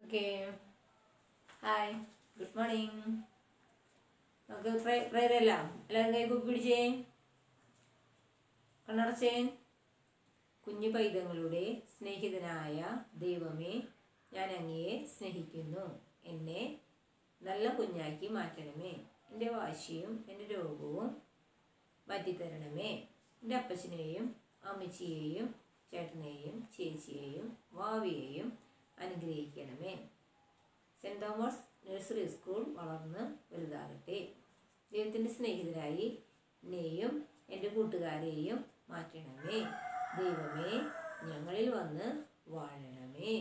okay hi good morning നമുക്ക് prayer എല്ലാം എല്ലാവരും കൈ കുപ്പി പിടിച്ചേ കണ്ണടച്ചേ കുഞ്ഞു പൈതങ്ങളുടെ സ്നേഹിതനായ ദൈവമേ ഞാൻ അങ്ങയെ സ്നേഹിക്കുന്നു എന്നെ നല്ല കുഞ്ഞാക്കി മാറ്റണമേ എൻ്റെ വാശിയും എൻ്റെ രോഗവും മാറ്റിത്തരണമേ എൻ്റെ അപ്പച്ചനെയും അമ്മച്ചിയെയും ചേട്ടനെയും ചേച്ചിയെയും വാവിയെയും അനുഗ്രഹിക്കണമേ സെൻറ് തോമസ് നഴ്സറി സ്കൂൾ വളർന്ന് വലുതാകട്ടെ ദൈവത്തിൻ്റെ സ്നേഹിതരായി എന്നെയും എൻ്റെ കൂട്ടുകാരെയും മാറ്റണമേ ദൈവമേ ഞങ്ങളിൽ വന്ന് വാഴണമേ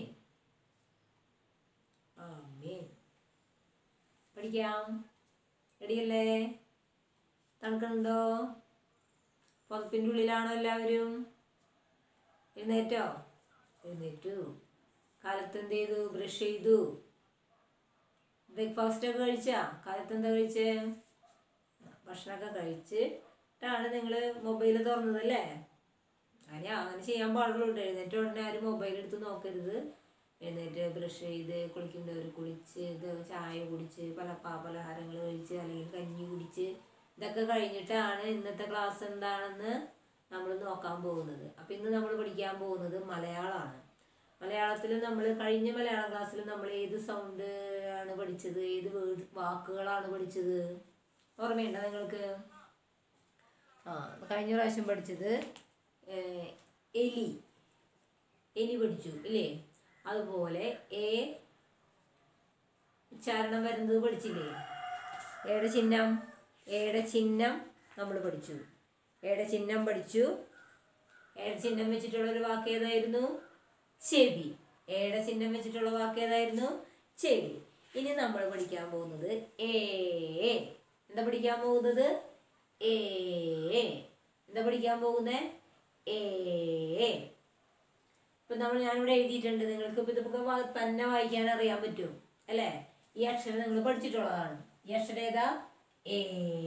ആമേൻ പഠിക്കാം റെഡിയല്ലേ തണുക്കുന്നുണ്ടോ പുതപ്പിൻ്റെ ഉള്ളിലാണോ എല്ലാവരും എഴുന്നേറ്റോ എഴുന്നേറ്റു കാലത്ത് എന്ത് ചെയ്തു ബ്രഷ് ചെയ്തു ബ്രേക്ക്ഫാസ്റ്റ് ഒക്കെ കഴിച്ചാ കാലത്ത് എന്താ കഴിച്ചേ ഭക്ഷണമൊക്കെ കഴിച്ചിട്ടാണ് നിങ്ങൾ മൊബൈൽ തുറന്നതല്ലേ അങ്ങനെ അങ്ങനെ ചെയ്യാൻ പാടുള്ളൂ കേട്ടോ എഴുന്നേറ്റ് ഉടനെ ആരും മൊബൈൽ എടുത്ത് നോക്കരുത് എഴുന്നേറ്റ് ബ്രഷ് ചെയ്ത് കുളിക്കേണ്ടവർ കുളിച്ച് ഇത് ചായ കുടിച്ച് പല പാ- പലഹാരങ്ങൾ കഴിച്ച് അല്ലെങ്കിൽ കഞ്ഞി കുടിച്ച് ഇതൊക്കെ കഴിഞ്ഞിട്ടാണ് ഇന്നത്തെ ക്ലാസ് എന്താണെന്ന് നമ്മൾ നോക്കാൻ പോകുന്നത് അപ്പം ഇന്ന് നമ്മൾ പഠിക്കാൻ പോകുന്നത് മലയാളമാണ് മലയാളത്തിൽ നമ്മൾ കഴിഞ്ഞ മലയാളം ക്ലാസ്സിൽ നമ്മൾ ഏത് സൗണ്ട് ആണ് പഠിച്ചത് ഏത് വേർഡ് വാക്കുകളാണ് പഠിച്ചത് ഓർമ്മയുണ്ടോ നിങ്ങൾക്ക് ആ കഴിഞ്ഞ പ്രാവശ്യം പഠിച്ചത് ഏഹ്, എലി എലി പഠിച്ചു ഇല്ലേ അതുപോലെ എ ഉച്ചാരണം വരുന്നത് പഠിച്ചില്ലേ എയുടെ ചിഹ്നം എയുടെ ചിഹ്നം നമ്മൾ പഠിച്ചു എയുടെ ചിഹ്നം പഠിച്ചു എയുടെ ചിഹ്നം വെച്ചിട്ടുള്ള ഒരു വാക്ക് ഏതായിരുന്നു ചെവി എയുടെ ചിഹ്നം വെച്ചിട്ടുള്ള വാക്ക് ഏതായിരുന്നു ചെവി ഇനി നമ്മൾ പഠിക്കാൻ പോകുന്നത് ഏ എന്താ പഠിക്കാൻ പോകുന്നത് ഏ എന്താ പഠിക്കാൻ പോകുന്നത് ഏ ഇപ്പൊ നമ്മൾ ഞാനിവിടെ എഴുതിയിട്ടുണ്ട് നിങ്ങൾക്ക് ഇപ്പൊ ഇതൊക്കെ വാ- തന്നെ വായിക്കാൻ അറിയാൻ പറ്റും അല്ലേ ഈ അക്ഷരം നിങ്ങൾ പഠിച്ചിട്ടുള്ളതാണ് ഈ അക്ഷരം ഏതാ ഏ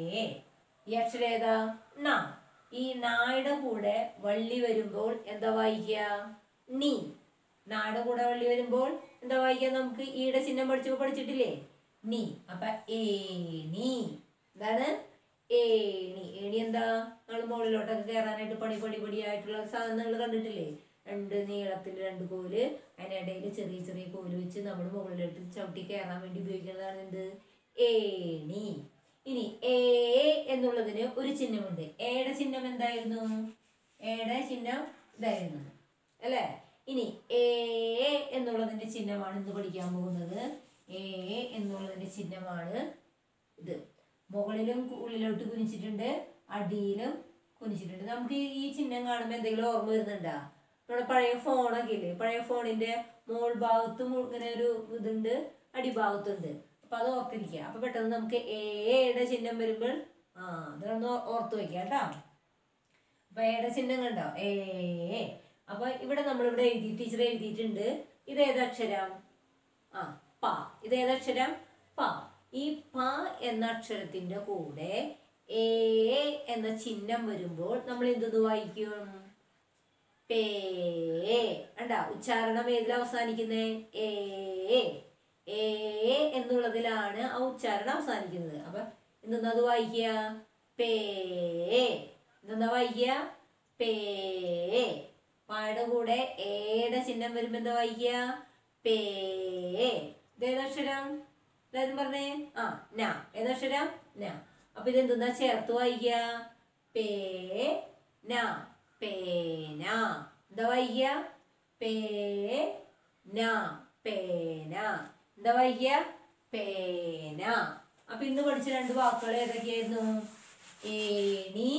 ഈ അക്ഷരം ഏതാ ന ഈ നായുടെ കൂടെ വള്ളി വരുമ്പോൾ എന്താ വായിക്കുക നീ നായുടെ കൂടെ വള്ളി വരുമ്പോൾ എന്താ വായിക്കുക നമുക്ക് ഈയുടെ ചിഹ്നം പഠിച്ചപ്പോ പഠിച്ചിട്ടില്ലേ നീ അപ്പൊ ഏ നീ എന്താണ് ഏണി ഏണി എന്താ നമ്മൾ മുകളിലോട്ടൊക്കെ കയറാനായിട്ട് പണി പണി പടിയായിട്ടുള്ള സാധനങ്ങൾ കണ്ടിട്ടില്ലേ രണ്ട് നീളത്തിൽ രണ്ട് കോല് അതിനിടയിൽ ചെറിയ ചെറിയ കോല് വെച്ച് നമ്മൾ മുകളിലോട്ട് ചവിട്ടി കയറാൻ വേണ്ടി ഉപയോഗിക്കുന്നതാണ് എന്ത് ഏണി ഇനി ഏ എന്നുള്ളതിന് ഒരു ചിഹ്നമുണ്ട് ഏയുടെ ചിഹ്നം എന്തായിരുന്നു ഏയുടെ ചിഹ്നം ഇതായിരുന്നു അല്ലേ ഇനി എ എന്നുള്ളതിന്റെ ചിഹ്നമാണ് ഇന്ന് പഠിക്കാൻ പോകുന്നത് എ എന്നുള്ളതിന്റെ ചിഹ്നമാണ് ഇത് മുകളിലും ഉള്ളിലോട്ട് കുനിച്ചിട്ടുണ്ട് അടിയിലും കുനിച്ചിട്ടുണ്ട് നമുക്ക് ഈ- ഈ ചിഹ്നം കാണുമ്പോൾ എന്തെങ്കിലും ഓർമ്മ വരുന്നുണ്ടോ നമ്മുടെ പഴയ ഫോണൊക്കെ ഇല്ലേ പഴയ ഫോണിന്റെ മോൾ ഭാഗത്തും ഇങ്ങനെ ഒരു ഇതുണ്ട് അടിഭാഗത്തുണ്ട് അപ്പൊ അത് ഓർത്തിരിക്കുക അപ്പൊ പെട്ടെന്ന് നമുക്ക് എയുടെ ചിഹ്നം വരുമ്പോൾ ആ അതൊന്ന് ഓർത്ത് വെക്കാം കേട്ടോ അപ്പൊ എയുടെ ചിഹ്നം കണ്ടോ ഏ അപ്പൊ ഇവിടെ നമ്മൾ ഇവിടെ എഴുതി ടീച്ചർ എഴുതിയിട്ടുണ്ട് ഇത് ഏതക്ഷരം ആ പ ഇത് ഏതക്ഷരം പ ഈ പ എന്ന അക്ഷരത്തിന്റെ കൂടെ ഏ എന്ന ചിഹ്നം വരുമ്പോൾ നമ്മൾ എന്തെന്ന് വായിക്കും പേ കണ്ട ഉച്ചാരണം ഏതിൽ അവസാനിക്കുന്നേ ഏ ഏ എന്നുള്ളതിലാണ് ആ ഉച്ചാരണം അവസാനിക്കുന്നത് അപ്പൊ എന്തെന്നാ അത് വായിക്കുക പേ എന്തെന്നാ വായിക്കുക പേ പായുടെ കൂടെ ഏയുടെ ചിഹ്നം വരുമ്പോ എന്താ വായിക്കുക പേ ഇതേതക്ഷരം എല്ലാവരും പറഞ്ഞേ ആ ന ഏതക്ഷരം ന അപ്പൊ ഇതെന്തെന്നാ ചേർത്ത് വായിക്കുക പേ ന പേന എന്താ വായിക്കുക പേ ന പേന എന്താ വായിക്കുക പേന അപ്പൊ ഇന്ന് പഠിച്ച രണ്ട് വാക്കുകൾ ഏതൊക്കെയായിരുന്നു ഏണി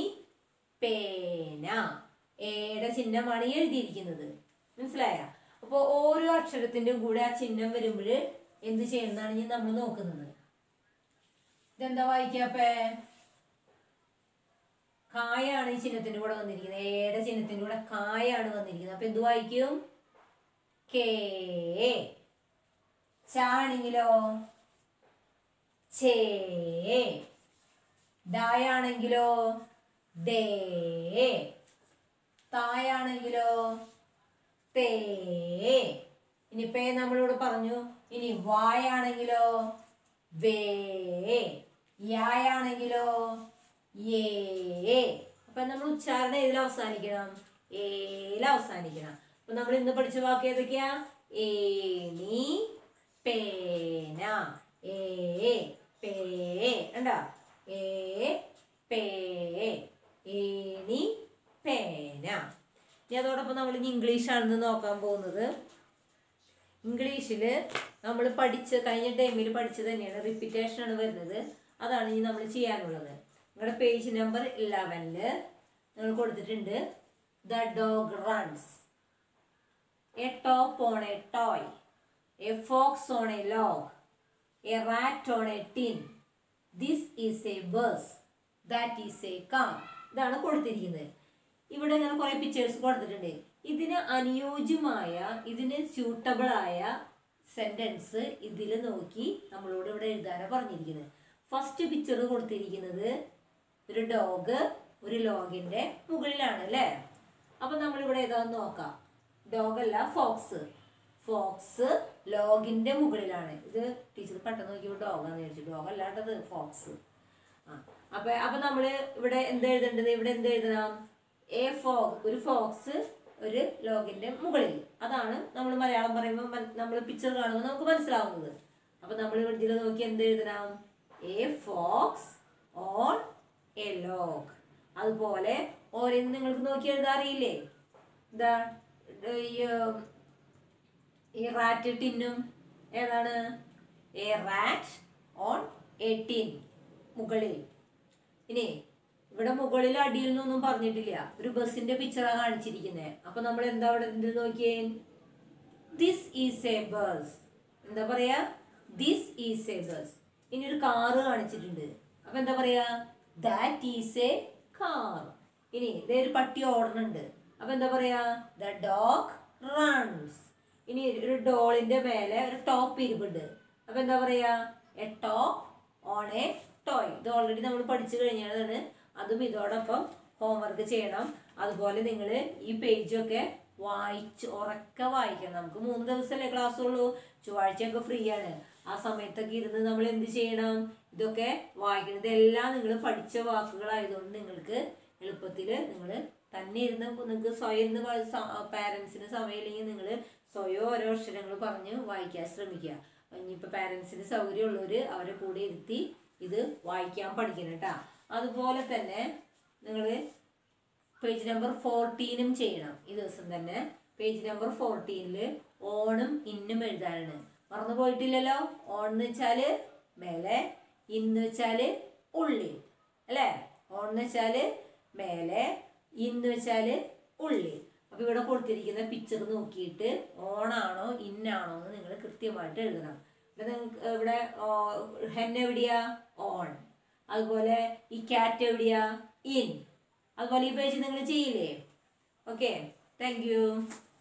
പേന ഏയുടെ ചിഹ്നമാണ് ഈ എഴുതിയിരിക്കുന്നത് മനസ്സിലായ അപ്പോൾ ഓരോ അക്ഷരത്തിൻ്റെ കൂടെ ആ ചിഹ്നം വരുമ്പോൾ എന്ത് ചെയ്യുന്നതാണ് ഇനി നമ്മൾ നോക്കുന്നത് ഇതെന്താ വായിക്കാപ്പേ കായാണ് ഈ ചിഹ്നത്തിന്റെ കൂടെ വന്നിരിക്കുന്നത് ഏടെ ചിഹ്നത്തിന്റെ കൂടെ കായാണ് വന്നിരിക്കുന്നത് അപ്പൊ എന്ത് വായിക്കും കേ ചാണെങ്കിലോ ചേ ഡായാണെങ്കിലോ ഡേ തായാണെങ്കിലോ തേ ഇനി പേ നമ്മളിവിടെ പറഞ്ഞു ഇനി വായാണെങ്കിലോ വേ യായാണെങ്കിലോ ഏ അപ്പൊ നമ്മൾ ഉച്ചാരണം ഏതിൽ അവസാനിക്കണം ഏല അവസാനിക്കണം അപ്പൊ നമ്മൾ ഇന്ന് പഠിച്ച വാക്ക് ഏതൊക്കെയാ ഏണി പേന ഏ പേ കണ്ടോ ഏ പേ ഏണി പേന ഇനി അതോടൊപ്പം നമ്മൾ ഇനി ഇംഗ്ലീഷാണെന്ന് നോക്കാൻ പോകുന്നത് ഇംഗ്ലീഷിൽ നമ്മൾ പഠിച്ച കഴിഞ്ഞ ടൈമിൽ പഠിച്ചത് തന്നെയാണ് റിപ്പീറ്റേഷൻ ആണ് വരുന്നത് അതാണ് ഇനി നമ്മൾ ചെയ്യാനുള്ളത് നിങ്ങളുടെ പേജ് നമ്പർ ഇലവനില് നിങ്ങൾ കൊടുത്തിട്ടുണ്ട് the dog runs a top on a toy a fox on a log a rat on a tin this is a bus that is a car ഇതാണ് കൊടുത്തിരിക്കുന്നത് ഇവിടെ ഇങ്ങനെ കുറെ പിക്ചേഴ്സ് കൊടുത്തിട്ടുണ്ട് ഇതിന് അനുയോജ്യമായ ഇതിന് സ്യൂട്ടബിൾ ആയ സെന്റൻസ് ഇതിൽ നോക്കി നമ്മളോട് ഇവിടെ എഴുതാനാണ് പറഞ്ഞിരിക്കുന്നത് ഫസ്റ്റ് പിക്ചർ കൊടുത്തിരിക്കുന്നത് ഒരു ഡോഗ് ഒരു ലോഗിന്റെ മുകളിലാണ് അല്ലേ അപ്പൊ നമ്മളിവിടെ ഏതാന്ന് നോക്കാം ഡോഗ് അല്ല ഫോക്സ് ഫോക്സ് ലോഗിന്റെ മുകളിലാണ് ഇത് ടീച്ചർ പെട്ടെന്ന് നോക്കിയപ്പോൾ ഡോഗാന്ന് വിചാരിച്ചു ഡോഗ് അല്ലാണ്ടത് ഫോക്സ് ആ അപ്പൊ അപ്പൊ നമ്മള് ഇവിടെ എന്ത് എഴുതേണ്ടത് ഇവിടെ എന്ത് എഴുതണം എ ഫോ ഒരു ഫോക്സ് ഒരു ലോഗിന്റെ മുകളിൽ അതാണ് നമ്മൾ മലയാളം പറയുമ്പോൾ നമ്മൾ പിക്ചർ കാണുമ്പോൾ നമുക്ക് മനസ്സിലാവുന്നത് അപ്പൊ നമ്മൾ ഇതിൽ നോക്കി എന്ത് എഴുതണം a fox on a log അതുപോലെ ഓരോന്ന് നിങ്ങൾക്ക് നോക്കി എഴുതാൻ അറിയില്ലേ എന്താ ഈ ഈ റാറ്റ് ടിന്നും ഏതാണ് a rat on a tin മുകളിൽ ഇനി ഇവിടെ മുകളിൽ അടിയിൽ നിന്നൊന്നും പറഞ്ഞിട്ടില്ല ഒരു ബസ്സിന്റെ പിക്ചറാണ് കാണിച്ചിരിക്കുന്നത് അപ്പൊ നമ്മൾ എന്താ ഇവിടെ എന്ത് നോക്കിയേ ദിസ് ഈസ് എ ബസ് എന്താ പറയാ ദിസ് ഈസ് എ ബസ് ഇനി ഒരു കാറ് കാണിച്ചിട്ടുണ്ട് അപ്പൊ എന്താ പറയാ ദാറ്റ് ഈസ് എ കാർ ഇനി ഇതേ ഒരു പട്ടി ഓടുന്നുണ്ട് അപ്പൊ എന്താ പറയാ ദ ഡോഗ് റൺസ് ഇനി ഒരു ഡോളിന്റെ മേലെ ഒരു ടോപ്പ് ഇരിപ്പുണ്ട് അപ്പൊ എന്താ പറയാ a top on a toy ഇത് ഓൾറെഡി നമ്മൾ പഠിച്ചു കഴിഞ്ഞതാണ് അതും ഇതോടൊപ്പം ഹോംവർക്ക് ചെയ്യണം അതുപോലെ നിങ്ങൾ ഈ പേജൊക്കെ വായിച്ച് ഉറക്കെ വായിക്കണം നമുക്ക് മൂന്ന് ദിവസമല്ലേ ക്ലാസ് ഉള്ളൂ ചൊവ്വാഴ്ചയൊക്കെ ഫ്രീ ആണ് ആ സമയത്തൊക്കെ ഇരുന്ന് നമ്മൾ എന്ത് ചെയ്യണം ഇതൊക്കെ വായിക്കണം ഇതെല്ലാം നിങ്ങൾ പഠിച്ച വാക്കുകളായതുകൊണ്ട് നിങ്ങൾക്ക് എളുപ്പത്തിൽ നിങ്ങൾ തന്നെ ഇരുന്ന് നിങ്ങൾക്ക് സ്വയം ഇരുന്ന് പാരൻസിന് സമയമില്ലെങ്കിൽ നിങ്ങൾ സ്വയം ഓരോ അക്ഷരങ്ങൾ പറഞ്ഞ് വായിക്കാൻ ശ്രമിക്കുക ഇനിയിപ്പോൾ പാരൻസിന് സൗകര്യമുള്ളവർ അവരെ കൂടെ ഇരുത്തി ഇത് വായിക്കാൻ പഠിക്കണം കേട്ടോ അതുപോലെ തന്നെ നിങ്ങൾ പേജ് നമ്പർ ഫോർട്ടീനും ചെയ്യണം ഈ ദിവസം തന്നെ പേജ് നമ്പർ ഫോർട്ടീനിൽ ഓണും ഇന്നും എഴുതാനാണ് മറന്നു പോയിട്ടില്ലല്ലോ ഓൺ എന്ന് വെച്ചാല് മേലെ ഇന്ന് വെച്ചാല് ഉള്ളിൽ അല്ലേ ഓൺ എന്ന് വെച്ചാല് മേലെ ഇന്ന് വെച്ചാല് ഉള്ളിൽ അപ്പൊ ഇവിടെ കൊടുത്തിരിക്കുന്ന പിക്ചർ നോക്കിയിട്ട് ഓണാണോ ഇന്നാണോ എന്ന് നിങ്ങൾ കൃത്യമായിട്ട് എഴുതണം ഇവിടെ നിങ്ങൾക്ക് ഇവിടെ ഹെൻ എവിടെയാ ഓൺ അതുപോലെ ഈ ക്യാറ്റ് എവിടെയാ ഇൻ അതുപോലെ ഈ പേജ് നിങ്ങൾ ചെയ്യില്ലേ ഓക്കെ താങ്ക് യു